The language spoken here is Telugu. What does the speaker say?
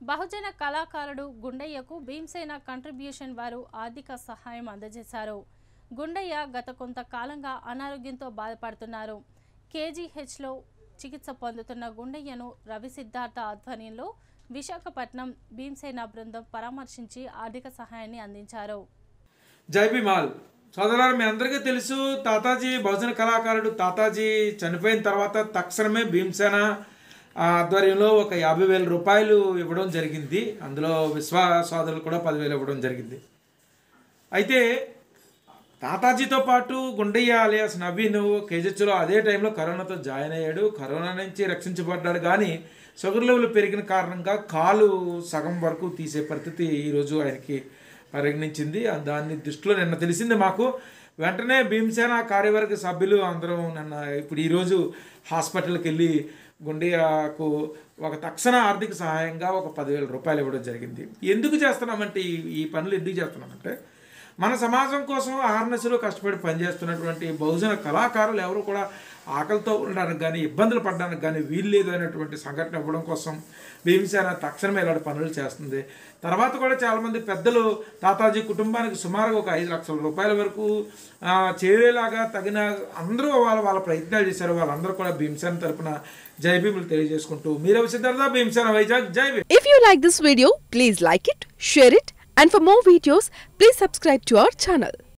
బహుజన కళాకారుడు గుండయ్యకు భీమసేన కంట్రిబ్యూషన్ వారు ఆర్థిక సహాయం అందజేశారు గుండయ్య గత కొంతకాలంగా అనారోగ్యంతో బాధపడుతున్నారు కేజీహెచ్లో చికిత్స పొందుతున్న గుండయ్యను రవి సిద్ధార్థ ఆధ్వర్యంలో విశాఖపట్నం భీమసేన బృందం పరామర్శించి ఆర్థిక సహాయాన్ని అందించారు జై భీమాల్ సోదరులారు మీ అందరికీ తెలుసు తాతాజీ బహుజన కళాకారుడు తాతాజీ చనిపోయిన తర్వాత తక్షణమే భీమసేన ఆధ్వర్యంలో ఒక యాభై వేల రూపాయలు ఇవ్వడం జరిగింది అందులో విశ్వ సోదరులు కూడా పదివేలు ఇవ్వడం జరిగింది అయితే తాతాజీతో పాటు గుండయ్య అలియాస్ నవీన్ కేజెచ్లో అదే టైంలో కరోనాతో జాయిన్ అయ్యాడు కరోనా నుంచి రక్షించబడ్డాడు కానీ షుగర్ లెవెల్ పెరిగిన కారణంగా కాలు సగం వరకు తీసే పరిస్థితి ఈరోజు ఆయనకి పరిగణించింది ఆ దాన్ని దృష్టిలో నిన్న తెలిసింది మాకు వెంటనే భీమసేన కార్యవర్గ సభ్యులు అందరం నిన్న ఇప్పుడు ఈరోజు హాస్పిటల్కి వెళ్ళి గుండెకు ఒక తక్షణ ఆర్థిక సహాయంగా ఒక పదివేల రూపాయలు ఇవ్వడం జరిగింది ఎందుకు చేస్తున్నామంటే ఈ ఈ పనులు ఎందుకు చేస్తున్నామంటే మన సమాజం కోసం ఆర్నెస్లో కష్టపడి పనిచేస్తున్నటువంటి బహుజన కళాకారులు ఎవరు కూడా ఆకలితో ఉండడానికి కానీ ఇబ్బందులు పడడానికి కానీ వీలు లేదు అనేటువంటి సంఘటన ఇవ్వడం కోసం భీమసేన తక్షణమే ఇలాంటి పనులు చేస్తుంది తర్వాత కూడా చాలామంది పెద్దలు తాతాజీ కుటుంబానికి సుమారుగా ఒక ఐదు లక్షల రూపాయల వరకు ఆ, చేరేలాగా తగిన అందరూ వాళ్ళ వాళ్ళ ప్రయత్నాలు చేశారు వాళ్ళందరూ కూడా భీమసేన తరపున జై భీములు తెలియజేసుకుంటూ మీరవ సిద్ధార్థ భీమసేన వైజాగ్ జై Bhim If you like this video, please like it, share it, and for more videos, please subscribe to our channel.